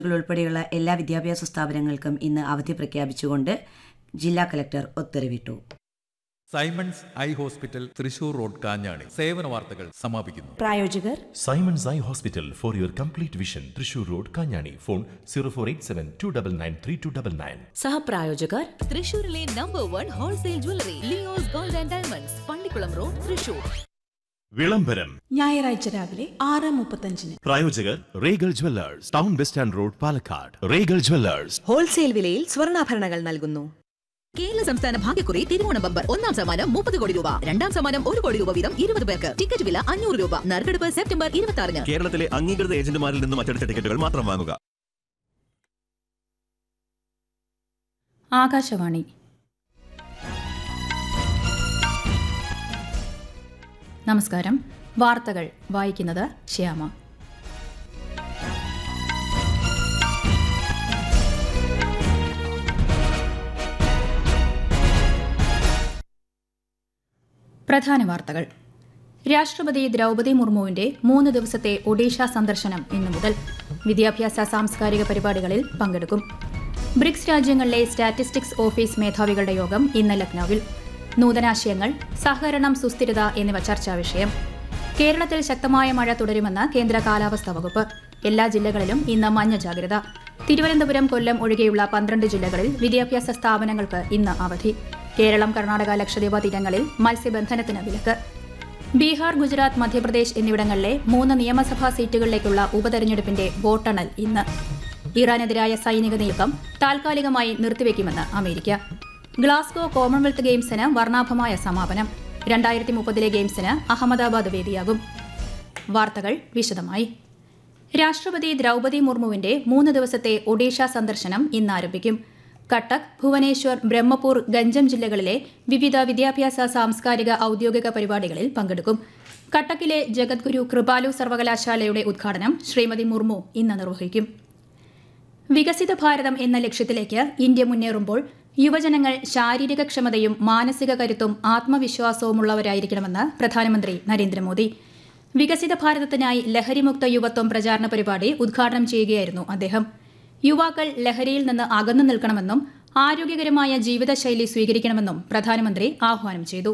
ഉൾപ്പെടെയുള്ള എല്ലാ വിദ്യാഭ്യാസ സ്ഥാപനങ്ങൾക്കും ഇന്ന് അവധി പ്രഖ്യാപിച്ചുകൊണ്ട് ജില്ലാ കലക്ടർ ഉത്തരവിട്ടു Simon's eye hospital Thrissur road Kanjani സേവന വാർത്തകൾ സമാപിക്കുന്നു പ്രായോജകർ Simon's Eye Hospital for your complete vision. Trishur Road, Kanyani. Phone 0487 299 3299. സഹപ്രായോജകർ തൃശൂരിലെ number one wholesale jewellery Leo's gold and diamonds Pallikulam road Thrissur വിളംബരം ഞായറാഴ്ച രാവിലെ ആറ് മുപ്പത്തഞ്ചിന് പ്രായോജകർ Regal jewellers town bus stand road Palakkad Regal jewellers wholesale വിലയിൽ സ്വർണ്ണാഭരണങ്ങൾ നൽകുന്നു കേരള സംസ്ഥാന ഭാഗ്യക്കുറി തിരുവോണ ബമ്പർ ഒന്നാം സമ്മാനം മുപ്പത് കോടി രൂപ രണ്ടാം സമ്മാനം ഒരു കോടി രൂപ വീതം ഇരുപത് പേർക്ക് ടിക്കറ്റ് വില അഞ്ഞൂറ് രൂപ നറുക്കെടുപ്പ് സെപ്റ്റംബർ ഇരുപത്തി ആറിന് കേരളത്തിലെ അംഗീകൃത ഏജന്റുമാരിൽ നിന്നും മറ്റെടുത്ത ടിക്കറ്റുകൾ മാത്രം വാങ്ങുക ആകാശവാണി നമസ്കാരം വാർത്തകൾ വായിക്കുന്നത് ശ്യാമ പ്രധാന വാർത്തകൾ രാഷ്ട്രപതി ദ്രൗപദി മുർമുവിന്റെ മൂന്ന് ദിവസത്തെ ഒഡീഷ സന്ദർശനം ഇന്നു മുതൽ വിദ്യാഭ്യാസ സാംസ്കാരിക പരിപാടികളിൽ പങ്കെടുക്കും ബ്രിക്സ് രാജ്യങ്ങളിലെ സ്റ്റാറ്റിസ്റ്റിക്സ് ഓഫീസ് മേധാവികളുടെ യോഗം ഇന്ന് ലക്നൌവിൽ നൂതനാശയങ്ങൾ സഹകരണം സുസ്ഥിരത എന്നിവ ചർച്ചാ വിഷയം കേരളത്തിൽ ശക്തമായ മഴ തുടരുമെന്ന് കേന്ദ്ര കാലാവസ്ഥാ വകുപ്പ് എല്ലാ ജില്ലകളിലും ഇന്ന് മഞ്ഞ ജാഗ്രത തിരുവനന്തപുരം കൊല്ലം ഒഴികെയുള്ള പന്ത്രണ്ട് ജില്ലകളിൽ വിദ്യാഭ്യാസ സ്ഥാപനങ്ങൾക്ക് ഇന്ന് അവധി കേരളം കർണാടക ലക്ഷദ്വീപ തീരങ്ങളിൽ മത്സ്യബന്ധനത്തിന് വിലക്ക് ബീഹാർ ഗുജറാത്ത് മധ്യപ്രദേശ് എന്നിവിടങ്ങളിലെ മൂന്ന് നിയമസഭാ സീറ്റുകളിലേക്കുള്ള ഉപതെരഞ്ഞെടുപ്പിന്റെ വോട്ടെണ്ണൽ ഇന്ന് ഇറാനെതിരായ സൈനിക നീക്കം താൽക്കാലികമായി നിർത്തിവെക്കുമെന്ന് അമേരിക്ക ഗ്ലാസ്ഗോ കോമൺവെൽത്ത് ഗെയിംസിന് വർണ്ണാഭമായ സമാപനം രണ്ടായിരത്തി മുപ്പതിലെ ഗെയിംസിന് അഹമ്മദാബാദ് വേദിയാകും വാർത്തകൾ വിശദമായി രാഷ്ട്രപതി ദ്രൗപദി മുർമുവിന്റെ മൂന്ന് ദിവസത്തെ ഒഡീഷ സന്ദർശനം ഇന്ന് ആരംഭിക്കും കട്ടക് ഭുവനേശ്വർ ബ്രഹ്മപൂർ ഗഞ്ചം ജില്ലകളിലെ വിവിധ വിദ്യാഭ്യാസ സാംസ്കാരിക ഔദ്യോഗിക പരിപാടികളിൽ പങ്കെടുക്കും കട്ടക്കിലെ ജഗദ്ഗുരു കൃപാലു സർവകലാശാലയുടെ ഉദ്ഘാടനം ശ്രീമതി മുർമു ഇന്ന് നിർവഹിക്കും വികസിത ഭാരതം എന്ന ലക്ഷ്യത്തിലേക്ക് ഇന്ത്യ മുന്നേറുമ്പോൾ യുവജനങ്ങൾ ശാരീരികക്ഷമതയും മാനസിക കരുത്തും ആത്മവിശ്വാസവുമുള്ളവരായിരിക്കണമെന്ന് പ്രധാനമന്ത്രി നരേന്ദ്രമോദി വികസിത ഭാരതത്തിനായി ലഹരിമുക്ത യുവത്വം പ്രചാരണ പരിപാടി ഉദ്ഘാടനം ചെയ്യുകയായിരുന്നു അദ്ദേഹം യുവാക്കൾ ലഹരിയിൽ നിന്ന് അകന്നു നിൽക്കണമെന്നും ആരോഗ്യകരമായ ജീവിതശൈലി സ്വീകരിക്കണമെന്നും പ്രധാനമന്ത്രി ആഹ്വാനം ചെയ്തു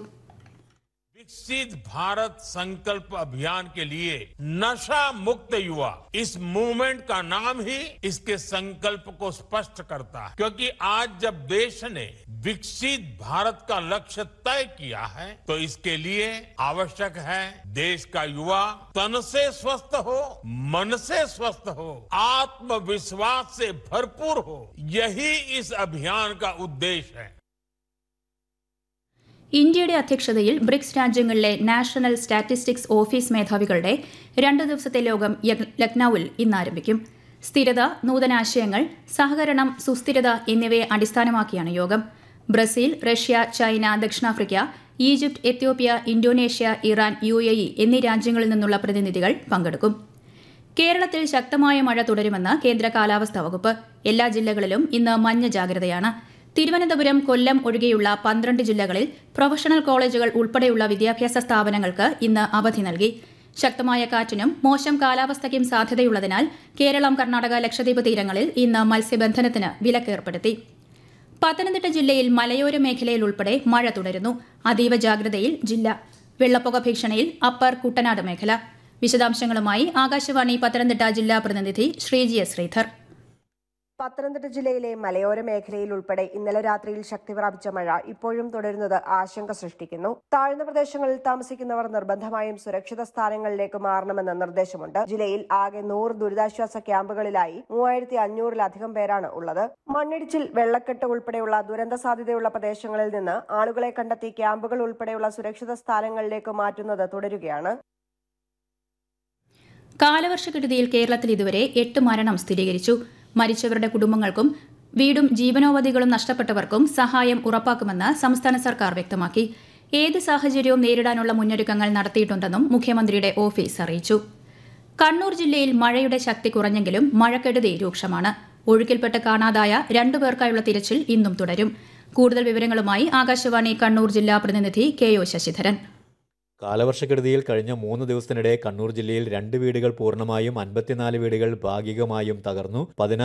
विकसित भारत संकल्प अभियान के लिए नशा मुक्त युवा इस मूवमेंट का नाम ही इसके संकल्प को स्पष्ट करता है क्योंकि आज जब देश ने विकसित भारत का लक्ष्य तय किया है तो इसके लिए आवश्यक है देश का युवा तन से स्वस्थ हो मन से स्वस्थ हो आत्मविश्वास से भरपूर हो यही इस अभियान का उद्देश्य है ഇന്ത്യയുടെ അധ്യക്ഷതയിൽ ബ്രിക്സ് രാജ്യങ്ങളിലെ നാഷണൽ സ്റ്റാറ്റിസ്റ്റിക്സ് ഓഫീസ് മേധാവികളുടെ രണ്ട് ദിവസത്തെ യോഗം യഗ്- ലക്നൌവിൽ ഇന്ന് ആരംഭിക്കും സ്ഥിരത നൂതനാശയങ്ങൾ സഹകരണം സുസ്ഥിരത എന്നിവയെ അടിസ്ഥാനമാക്കിയാണ് യോഗം ബ്രസീൽ റഷ്യ ചൈന ദക്ഷിണാഫ്രിക്ക Egypt Ethiopia Indonesia Iran U A E എന്നീ രാജ്യങ്ങളിൽ നിന്നുള്ള പ്രതിനിധികൾ പങ്കെടുക്കും കേരളത്തിൽ ശക്തമായ മഴ തുടരുമെന്ന് കേന്ദ്ര കാലാവസ്ഥാ വകുപ്പ് എല്ലാ ജില്ലകളിലും ഇന്ന് മഞ്ഞ ജാഗ്രതയാണ് തിരുവനന്തപുരം കൊല്ലം ഒഴികെയുള്ള പന്ത്രണ്ട് ജില്ലകളിൽ പ്രൊഫഷണൽ കോളേജുകൾ ഉൾപ്പെടെയുള്ള വിദ്യാഭ്യാസ സ്ഥാപനങ്ങൾക്ക് ഇന്ന് അവധി നൽകി ശക്തമായ കാറ്റിനും മോശം കാലാവസ്ഥയ്ക്കും സാധ്യതയുള്ളതിനാൽ കേരളം കർണാടക ലക്ഷദ്വീപ് തീരങ്ങളിൽ ഇന്ന് മത്സ്യബന്ധനത്തിന് വിലക്കേർപ്പെടുത്തി പത്തനംതിട്ട ജില്ലയിൽ മലയോര മേഖലയിൽ ഉൾപ്പെടെ മഴ തുടരുന്നു അതീവ ജാഗ്രതയിൽ ജില്ല വെള്ളപ്പൊക്ക ഭീഷണിയിൽ അപ്പർ കുട്ടനാട് മേഖല വിശദാംശങ്ങളുമായി ആകാശവാണി പത്തനംതിട്ട ജില്ലാ പ്രതിനിധി ശ്രീജി എസ് ശ്രീധർ പത്തനംതിട്ട ജില്ലയിലെ മലയോര മേഖലയിൽ ഉൾപ്പെടെ ഇന്നലെ രാത്രിയിൽ ശക്തി പ്രാപിച്ച മഴ ഇപ്പോഴും തുടരുന്നത് ആശങ്ക സൃഷ്ടിക്കുന്നു താഴ്ന്ന പ്രദേശങ്ങളിൽ താമസിക്കുന്നവർ നിർബന്ധമായും സുരക്ഷിത സ്ഥാനങ്ങളിലേക്ക് മാറണമെന്ന് നിർദ്ദേശമുണ്ട് ജില്ലയിൽ ആകെ നൂറ് ദുരിതാശ്വാസ ക്യാമ്പുകളിലായി മൂവായിരത്തി അഞ്ഞൂറിലധികം പേരാണ് ഉള്ളത് മണ്ണിടിച്ചിൽ വെള്ളക്കെട്ട് ഉൾപ്പെടെയുള്ള ദുരന്ത സാധ്യതയുള്ള പ്രദേശങ്ങളിൽ നിന്ന് ആളുകളെ കണ്ടെത്തി ക്യാമ്പുകൾ ഉൾപ്പെടെയുള്ള സുരക്ഷിത സ്ഥാനങ്ങളിലേക്ക് മാറ്റുന്നത് തുടരുകയാണ് കാലവർഷക്കെടുതിയിൽ കേരളത്തിൽ ഇതുവരെ എട്ട് മരണം സ്ഥിരീകരിച്ചു മരിച്ചവരുടെ കുടുംബങ്ങൾക്കും വീടും ജീവനോപാധികളും നഷ്ടപ്പെട്ടവർക്കും സഹായം ഉറപ്പാക്കുമെന്ന് സംസ്ഥാന സർക്കാർ വ്യക്തമാക്കി ഏത് സാഹചര്യവും നേരിടാനുള്ള മുന്നൊരുക്കങ്ങൾ നടത്തിയിട്ടുണ്ടെന്നും മുഖ്യമന്ത്രിയുടെ ഓഫീസ് അറിയിച്ചു കണ്ണൂർ ജില്ലയിൽ മഴയുടെ ശക്തി കുറഞ്ഞെങ്കിലും മഴക്കെടുതി രൂക്ഷമാണ് ഒഴുക്കിൽപ്പെട്ട് കാണാതായ രണ്ടുപേർക്കായുള്ള തിരച്ചിൽ ഇന്നും തുടരും കൂടുതൽ വിവരങ്ങളുമായി ആകാശവാണി കണ്ണൂർ ജില്ലാ പ്രതിനിധി കെ ഒ ശശിധരൻ കാലവർഷക്കെടുതിയിൽ കഴിഞ്ഞ മൂന്ന് ദിവസത്തിനിടെ കണ്ണൂർ ജില്ലയിൽ രണ്ട് വീടുകൾ പൂർണ്ണമായും അൻപത്തിനാല് വീടുകൾ ഭാഗികമായും തകർന്നു പതിനാറ്